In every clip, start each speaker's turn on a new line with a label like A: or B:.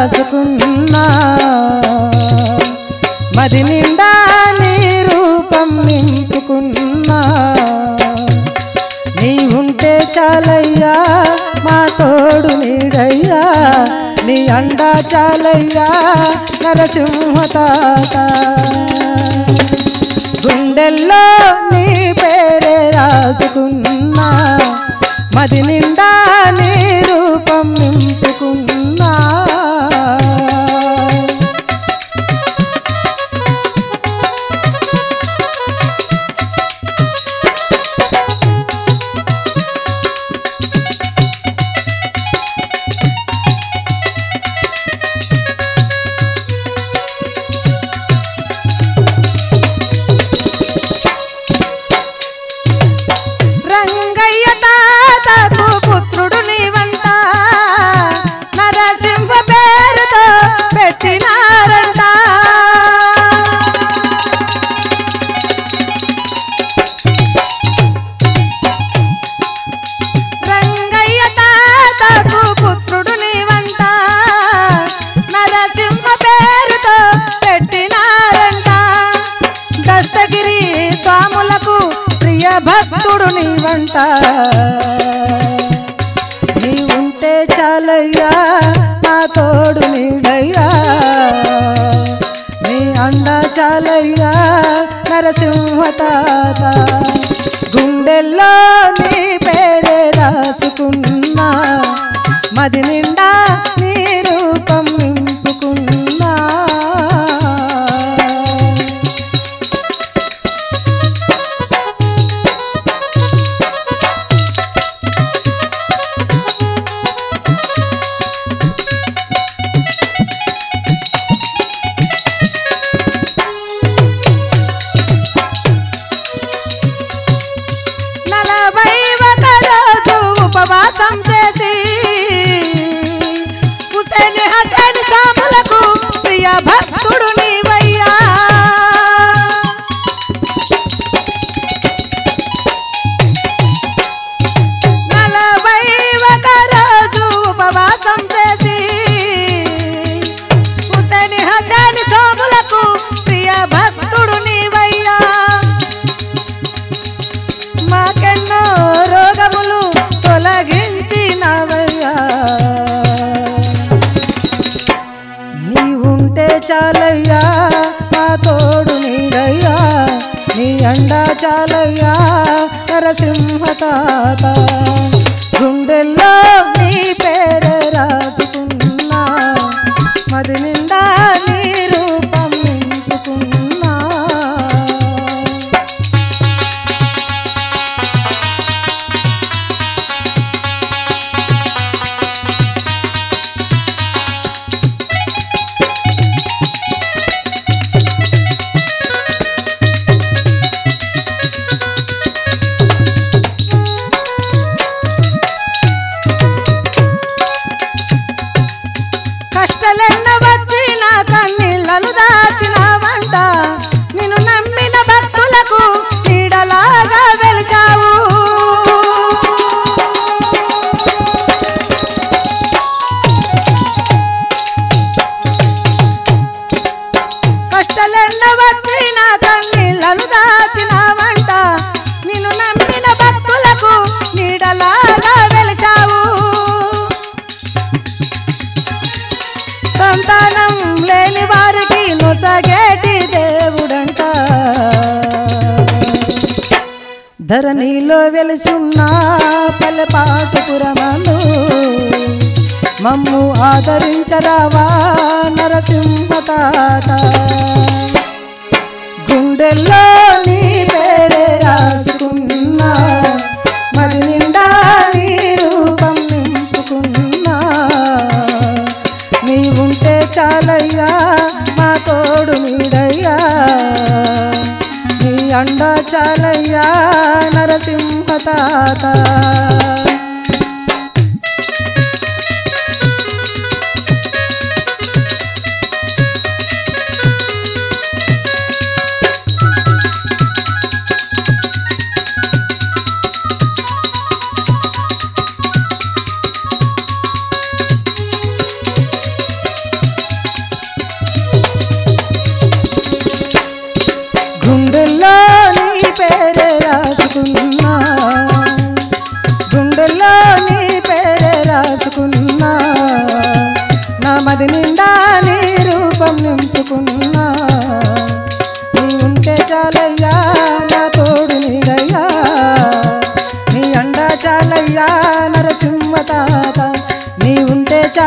A: రాసుకున్నా మది నిండా నీ రూపం నింపుకున్నా నీ ఉంటే చాలయ్యా మా తోడు నీడయ్యా నీ అండా చాలయ్యా నరసింహ తాత గుండెల్లో నీ పేరే రాసుకున్నా మది నిండా నీ రూపం నింపుకున్నా రంగయ్య తాతకు పుత్రుడు నీవంట నరసింహ పేరుతో పెట్టినారంట రంగయ్య తాతకు పుత్రుడు నీవంట నరసింహ పేరుతో పెట్టినారంట దస్తగిరి స్వాములకు ప్రియ భక్తుడు నీవంట నీ ఉంటే చాలయ్యా నా తోడు నీడయ్యా నీ అండ చాలయ్యా నరసింహ తాత గుండెల్లో నీ పేరే రాసుకున్నా మది నిండా నీ రూపం నింపుకున్నా నలభై ఒక రోజు ఉపవాసం చేసి హుసేన్ హసన్ సాములకు ప్రియ భక్తుడు నీవయ్యా నలభై ఒక రోజు ఉపవాసం చేసి హుసేన్ హసన్ సాములకు ప్రియ భక్తుడు నీవయ్యా మాకెన్నో రోగములు తొలగించినవయ్యా నీ ఉంటే చాలయ్యా మా తోడు నీడయ్యా నీ అండా చాలయ్యా నరసింహ తాత గుండెల్లో నీ పేరే రాసుకున్నా మది నిండా నీ రూపం నింపుకున్నా కష్టలెన్న వచ్చిన కన్నీళ్ళను దాచిన వంట నిన్ను నమ్మిన భక్తులకు నీడలాగా వెలిసావు కష్టలెన్న వచ్చిన కన్నీళ్ళను దాచిన వంట నిన్ను నమ్మిన భక్తులకు నీడలాగా వెలిసావు సంతానం లేని వారికి నొసగేటి దేవుడంట ధరణిలో వెలిసున్న పల్లెపాటుపురమందు మమ్ము ఆదరించరావా నరసింహ తాత గుండెల్లో నీ పేరే రాసుకున్నా మరి నిండా నీ రూపం నింపుకున్నా నీ ఉంటే చాలయ్యా మా తోడు నీడయ్యా నీ అండ చాలయ్యా నరసింహ తాత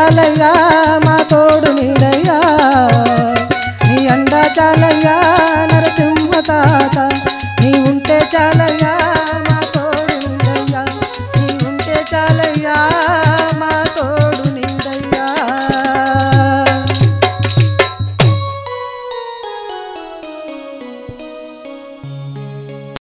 A: చాలయ్యా